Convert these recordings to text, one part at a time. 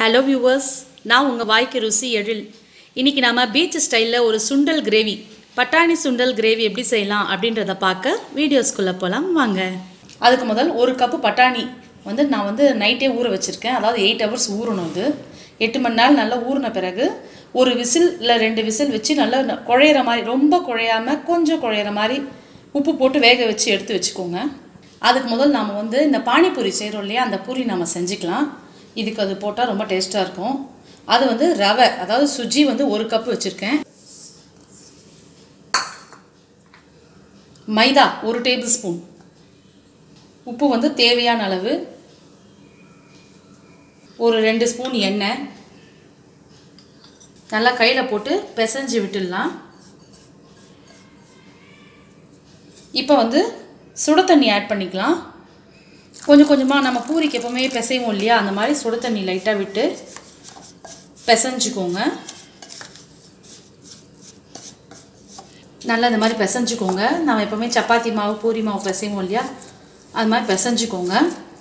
hello viewers நான் உங்கள் வாய்க்கு ருசி எழில் இன்றைக்கி நாம பீச் ஸ்டைலில் ஒரு சுண்டல் கிரேவி பட்டாணி சுண்டல் கிரேவி எப்படி செய்யலாம் அப்படின்றத பார்க்க வீடியோஸ்குள்ளே போகலாம் வாங்க அதுக்கு முதல் ஒரு கப்பு பட்டாணி வந்து நான் வந்து நைட்டே ஊற வச்சுருக்கேன் அதாவது எயிட் ஹவர்ஸ் ஊறணும் இது எட்டு மணி நேரம் நல்லா ஊறின பிறகு ஒரு விசில் இல்லை ரெண்டு விசில் வச்சு நல்லா ந- குழையிற மாதிரி ரொம்ப குழையாம கொஞ்சம் குழையிற மாதிரி உப்பு போட்டு வேக வச்சு எடுத்து வச்சுக்கோங்க அதுக்கு முதல் நாம் வந்து இந்த பானிபூரி செய்கிறோம் இல்லையா அந்த பூரி நம்ம செஞ்சுக்கலாம் இதுக்கு அது போட்டால் ரொம்ப டேஸ்ட்டாக இருக்கும் அது வந்து ரவை அதாவது சுஜி வந்து ஒரு கப் வச்சுருக்கேன் மைதா ஒரு டேபிள் ஸ்பூன் உப்பு வந்து தேவையான அளவு ஒரு ரெண்டு ஸ்பூன் எண்ணெய் நல்லா கையில் போட்டு பிசைஞ்சு விட்டுடலாம் இப்போ வந்து சுட தண்ணி ஆட் பண்ணிக்கலாம் கொஞ்சம் கொஞ்சமாக நம்ம பூரிக்கு எப்போவுமே பிசைவோம் இல்லையா அந்த மாதிரி சுட தண்ணி லைட்டாக விட்டு பிசைஞ்சுக்கோங்க நல்லா இந்த மாதிரி பிசைஞ்சுக்கோங்க நம்ம எப்போவுமே சப்பாத்தி மாவு பூரி மாவு பிசைவோம் இல்லையா அது மாதிரி பிசைஞ்சுக்கோங்க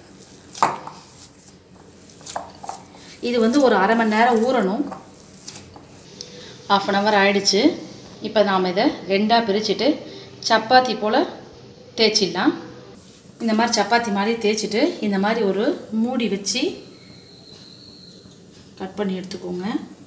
இது வந்து ஒரு அரை மணி நேரம் ஊறணும் ஆஃப் அன் ஹவர் ஆயிடுச்சு இப்போ நாம் இதை ரெண்டாக பிரிச்சுட்டு சப்பாத்தி போல் தேய்ச்சிடலாம் இந்த மாதிரி சப்பாத்தி மாதிரி தேய்ச்சிட்டு இந்த மாதிரி ஒரு மூடி வச்சு கட் பண்ணி எடுத்துக்கோங்க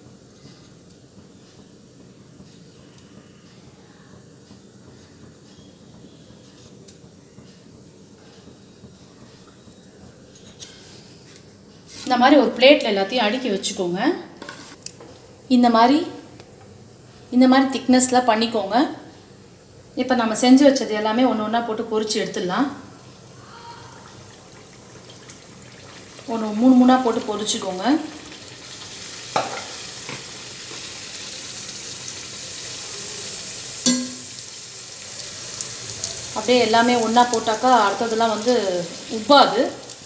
இந்த மாதிரி ஒரு பிளேட்டில் எல்லாத்தையும் அடுக்கி வச்சுக்கோங்க இந்த மாதிரி இந்த மாதிரி திக்னஸில் பண்ணிக்கோங்க இப்போ நம்ம செஞ்சு வச்சது எல்லாமே ஒன்று ஒன்றா போட்டு பொரிச்சு எடுத்துடலாம் ஒன்று மூணு மூணாக போட்டு பொரிச்சுக்கோங்க அப்படியே எல்லாமே ஒன்றா போட்டாக்கா அடுத்ததெல்லாம் வந்து உப்பாது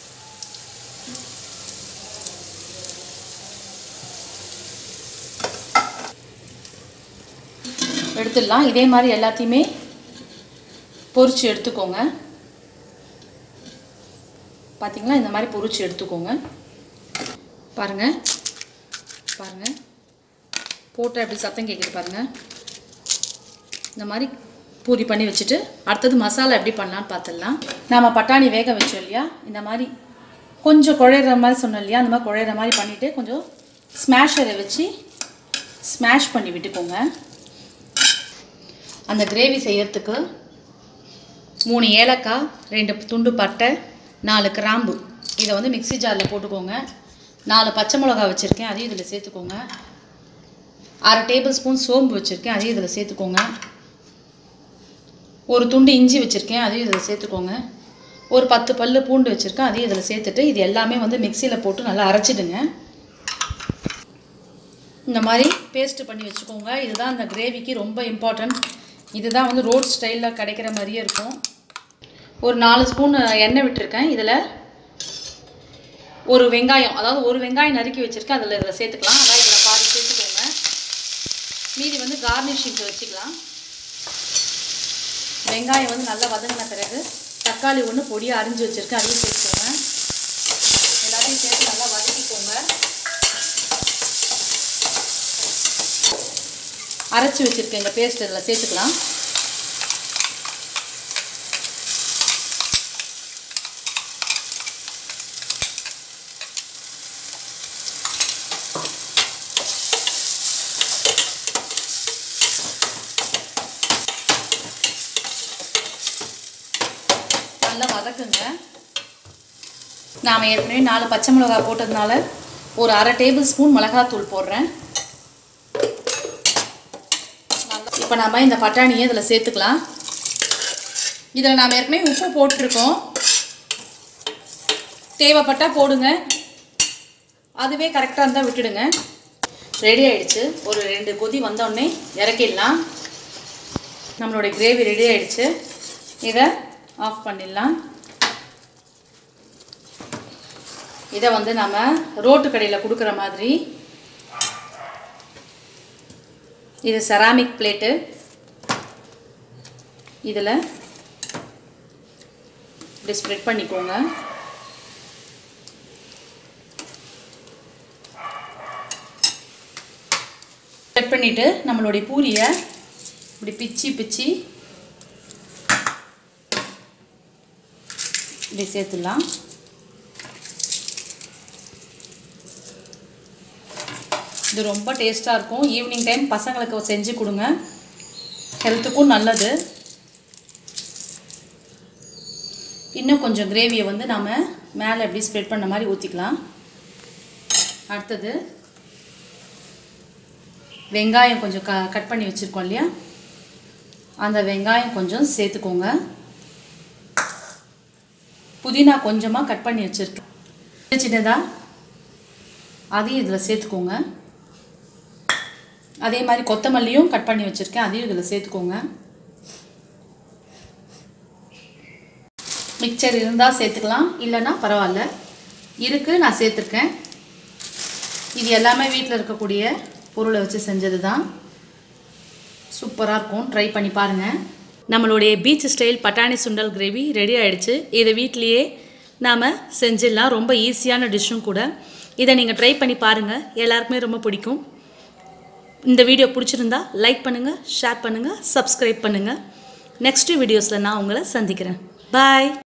எடுத்துடலாம் இதே மாதிரி எல்லாத்தையுமே பொரிச்சு எடுத்துக்கோங்க பார்த்தீங்களா இந்த மாதிரி பொரிச்சு எடுத்துக்கோங்க பாருங்கள் பாருங்கள் போட்டு அப்படி சத்தம் கேட்குது பாருங்கள் இந்த மாதிரி பூரி பண்ணி வச்சுட்டு அடுத்தது மசாலா எப்படி பண்ணலான்னு பார்த்துடலாம் நாம் பட்டாணி வேக வச்சோம் இல்லையா இந்த மாதிரி கொஞ்சம் குழையிற மாதிரி சொன்னோம் இல்லையா அந்த மாதிரி குழையிற மாதிரி பண்ணிவிட்டு கொஞ்சம் ஸ்மாஷரை வச்சு ஸ்மாஷ் பண்ணி விட்டுக்கோங்க அந்த கிரேவி செய்யறதுக்கு மூணு ஏலக்காய் ரெண்டு துண்டு பட்டை நாலு கிராம்பு இதை வந்து மிக்ஸி ஜாரில் போட்டுக்கோங்க நாலு பச்சை மிளகா வச்சுருக்கேன் அதையும் இதில் சேர்த்துக்கோங்க அரை டேபிள் ஸ்பூன் சோம்பு வச்சுருக்கேன் அதையும் இதில் சேர்த்துக்கோங்க ஒரு துண்டு இஞ்சி வச்சுருக்கேன் அதையும் இதில் சேர்த்துக்கோங்க ஒரு பத்து பல்லு பூண்டு வச்சுருக்கேன் அதையும் இதில் சேர்த்துட்டு இது எல்லாமே வந்து மிக்சியில் போட்டு நல்லா அரைச்சிடுங்க இந்த மாதிரி பேஸ்ட் பண்ணி வச்சுக்கோங்க இதுதான் இந்த கிரேவிக்கு ரொம்ப இம்பார்ட்டன்ட் இதுதான் வந்து ரோட் ஸ்டைலில் கிடைக்கிற மாதிரியே இருக்கும் ஒரு நாலு ஸ்பூன் எண்ணெய் விட்டுருக்கேன் இதில் ஒரு வெங்காயம் அதாவது ஒரு வெங்காயம் நறுக்கி வச்சுருக்கேன் அதில் இதில் சேர்த்துக்கலாம் அதான் இதில் பாதி சேர்த்துக்கோங்க மீதி வந்து கார்னிஷிங்க்கு வச்சுக்கலாம் வெங்காயம் வந்து நல்லா வதங்கின பிறகு தக்காளி ஒன்று பொடியாக அரிஞ்சு வச்சுருக்கேன் அதையும் சேர்த்துக்கோங்க எல்லாத்தையும் சேர்த்து நல்லா வதக்கிக்கோங்க அரைச்சி வச்சுருக்க இந்த பேஸ்ட் இதில் சேர்த்துக்கலாம் நல்லா வதக்குங்க நாம் ஏற்கனவே நாலு பச்சை மிளகாய் போட்டதுனால ஒரு அரை டேபிள் ஸ்பூன் மிளகாத்தூள் போடுறேன் இப்போ நாம் இந்த பட்டாணியை இதில் சேர்த்துக்கலாம் இதில் நாம் ஏற்கனவே உப்பு போட்டிருக்கோம் தேவைப்பட்டால் போடுங்க அதுவே கரெக்டாக இருந்தால் விட்டுடுங்க ரெடி ஆயிடுச்சு ஒரு ரெண்டு கொதி வந்தோடனே இறக்கிடலாம் நம்மளுடைய கிரேவி ரெடி ஆயிடுச்சு இதை ஆஃப் பண்ணிடலாம் இதை வந்து நம்ம ரோட்டு கடையில் கொடுக்குற மாதிரி இது செராமிக் பிளேட்டு இதில் இப்படி ஸ்ப்ரெட் பண்ணிக்கோங்க ஸ்ப்ரெட் பண்ணிவிட்டு நம்மளுடைய பூரியை இப்படி பிச்சு பிச்சு இப்படி சேர்த்துடலாம் இது ரொம்ப டேஸ்ட்டாக இருக்கும் ஈவினிங் டைம் பசங்களுக்கு செஞ்சு கொடுங்க ஹெல்த்துக்கும் நல்லது இன்னும் கொஞ்சம் கிரேவியை வந்து நாம் மேலே எப்படி ஸ்ப்ரெட் பண்ண மாதிரி ஊற்றிக்கலாம் அடுத்தது வெங்காயம் கொஞ்சம் க கட் பண்ணி வச்சுருக்கோம் இல்லையா அந்த வெங்காயம் கொஞ்சம் சேர்த்துக்கோங்க புதினா கொஞ்சமாக கட் பண்ணி வச்சுருக்கேன் சின்ன சின்னதாக அதையும் இதில் சேர்த்துக்கோங்க அதே மாதிரி கொத்தமல்லியும் கட் பண்ணி வச்சுருக்கேன் அதையும் இதில் சேர்த்துக்கோங்க மிக்சர் இருந்தால் சேர்த்துக்கலாம் இல்லைன்னா பரவாயில்ல இருக்குது நான் சேர்த்துருக்கேன் இது எல்லாமே வீட்டில் இருக்கக்கூடிய பொருளை வச்சு செஞ்சது தான் சூப்பராக இருக்கும் ட்ரை பண்ணி பாருங்கள் நம்மளுடைய பீச் ஸ்டைல் பட்டாணி சுண்டல் கிரேவி ரெடி ஆகிடுச்சு இதை வீட்லேயே நாம் செஞ்சிடலாம் ரொம்ப ஈஸியான டிஷ்ஷும் கூட இதை நீங்கள் ட்ரை பண்ணி பாருங்கள் எல்லாருக்குமே ரொம்ப பிடிக்கும் இந்த வீடியோ பிடிச்சிருந்தா லைக் பண்ணுங்கள் ஷேர் பண்ணுங்கள் சப்ஸ்கிரைப் பண்ணுங்கள் நெக்ஸ்ட் வீடியோஸில் நான் உங்களை சந்திக்கிறேன் பாய்